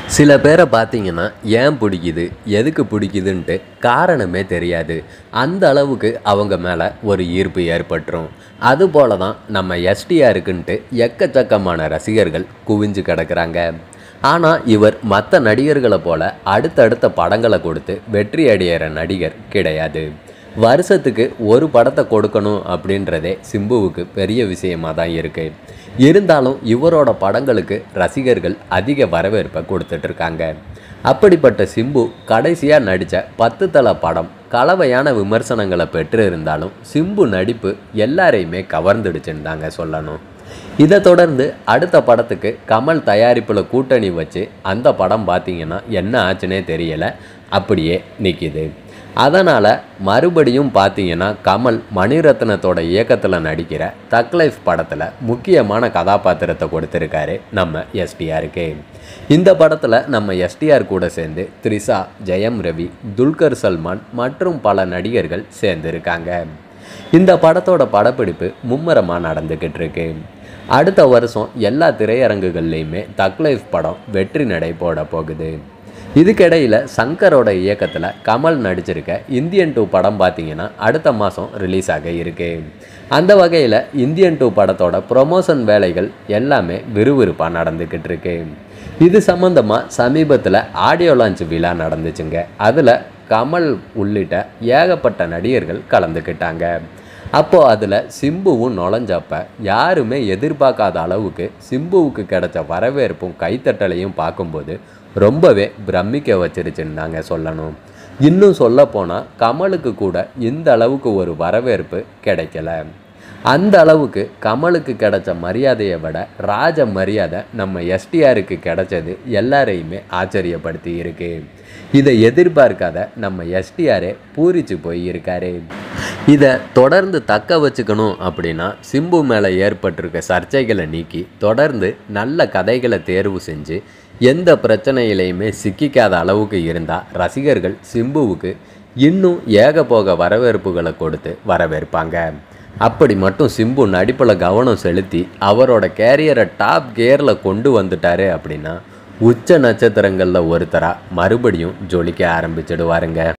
சில பேரை பார்த்தீங்கன்னா ஏன் பிடிக்குது எதுக்கு பிடிக்குதுன்ட்டு காரணமே தெரியாது அந்த அளவுக்கு அவங்க மேலே ஒரு ஈர்ப்பு ஏற்பட்டுரும் அதுபோல தான் நம்ம எஸ்டிஆருக்குன்ட்டு எக்கச்சக்கமான ரசிகர்கள் குவிஞ்சு கிடக்குறாங்க ஆனால் இவர் மற்ற நடிகர்களை போல அடுத்தடுத்த படங்களை கொடுத்து வெற்றி அடையிற நடிகர் கிடையாது வருஷத்துக்கு ஒரு படத்தை கொடுக்கணும் அப்படின்றதே சிம்புவுக்கு பெரிய விஷயமா தான் இருக்குது இருந்தாலும் இவரோட படங்களுக்கு ரசிகர்கள் அதிக வரவேற்பை கொடுத்துட்டு இருக்காங்க அப்படிப்பட்ட சிம்பு கடைசியாக நடித்த பத்து தல படம் கலவையான விமர்சனங்களை பெற்று இருந்தாலும் சிம்பு நடிப்பு எல்லாரையுமே கவர்ந்துடுச்சுன்னு தாங்க சொல்லணும் இதை தொடர்ந்து அடுத்த படத்துக்கு கமல் தயாரிப்பில் கூட்டணி வச்சு அந்த படம் பார்த்தீங்கன்னா என்ன ஆச்சுன்னே தெரியலை அப்படியே நிற்கிது அதனால் மறுபடியும் பார்த்தீங்கன்னா கமல் மணிரத்னத்தோட இயக்கத்தில் நடிக்கிற தக் லைஃப் படத்தில் முக்கியமான கதாபாத்திரத்தை கொடுத்துருக்காரு நம்ம எஸ்டிஆருக்கு இந்த படத்தில் நம்ம எஸ்டிஆர் கூட சேர்ந்து த்ரிஷா ஜெயம் ரவி துல்கர் சல்மான் மற்றும் பல நடிகர்கள் சேர்ந்துருக்காங்க இந்த படத்தோட படப்பிடிப்பு மும்முரமாக நடந்துக்கிட்டு இருக்கு அடுத்த வருஷம் எல்லா திரையரங்குகள்லையுமே தக் லைஃப் படம் வெற்றி நடை போட போகுது இதுக்கிடையில் சங்கரோட இயக்கத்தில் கமல் நடிச்சிருக்க இந்தியன் டூ படம் பார்த்தீங்கன்னா அடுத்த மாதம் ரிலீஸ் ஆக இருக்கு அந்த வகையில் இந்தியன் டூ படத்தோட ப்ரொமோஷன் வேலைகள் எல்லாமே விறுவிறுப்பாக நடந்துக்கிட்டு இருக்கு இது சம்மந்தமாக சமீபத்தில் ஆடியோ லான்ச் விழா நடந்துச்சுங்க அதில் கமல் உள்ளிட்ட ஏகப்பட்ட நடிகர்கள் கலந்துக்கிட்டாங்க அப்போ அதில் சிம்புவும் நுழைஞ்சப்ப யாருமே எதிர்பார்க்காத அளவுக்கு சிம்புவுக்கு கிடைச்ச வரவேற்பும் கைத்தட்டலையும் பார்க்கும்போது ரொம்பவே பிரமிக்க வச்சிருச்சுன்னு தாங்க சொல்லணும் இன்னும் சொல்ல போனால் கமலுக்கு கூட இந்த அளவுக்கு ஒரு வரவேற்பு கிடைக்கல அந்த அளவுக்கு கமலுக்கு கிடைச்ச மரியாதையை விட ராஜ மரியாதை நம்ம எஸ்டிஆருக்கு கிடைச்சது எல்லாரையுமே ஆச்சரியப்படுத்தி இருக்கு இதை எதிர்பார்க்காத நம்ம எஸ்டிஆரே பூரிச்சு போய் இருக்காரு இதை தொடர்ந்து தக்க வச்சுக்கணும் அப்படின்னா சிம்பு மேலே ஏற்பட்டிருக்க சர்ச்சைகளை நீக்கி தொடர்ந்து நல்ல கதைகளை தேர்வு செஞ்சு எந்த பிரச்சனையிலையுமே சிக்கிக்காத அளவுக்கு இருந்தால் ரசிகர்கள் சிம்புவுக்கு இன்னும் ஏக போக வரவேற்புகளை கொடுத்து வரவேற்பாங்க அப்படி மட்டும் சிம்பு நடிப்பில் கவனம் செலுத்தி அவரோட கேரியரை டாப் கியரில் கொண்டு வந்துட்டாரு அப்படின்னா உச்ச நட்சத்திரங்களில் ஒருத்தராக மறுபடியும் ஜொலிக்க ஆரம்பிச்சிடுவாருங்க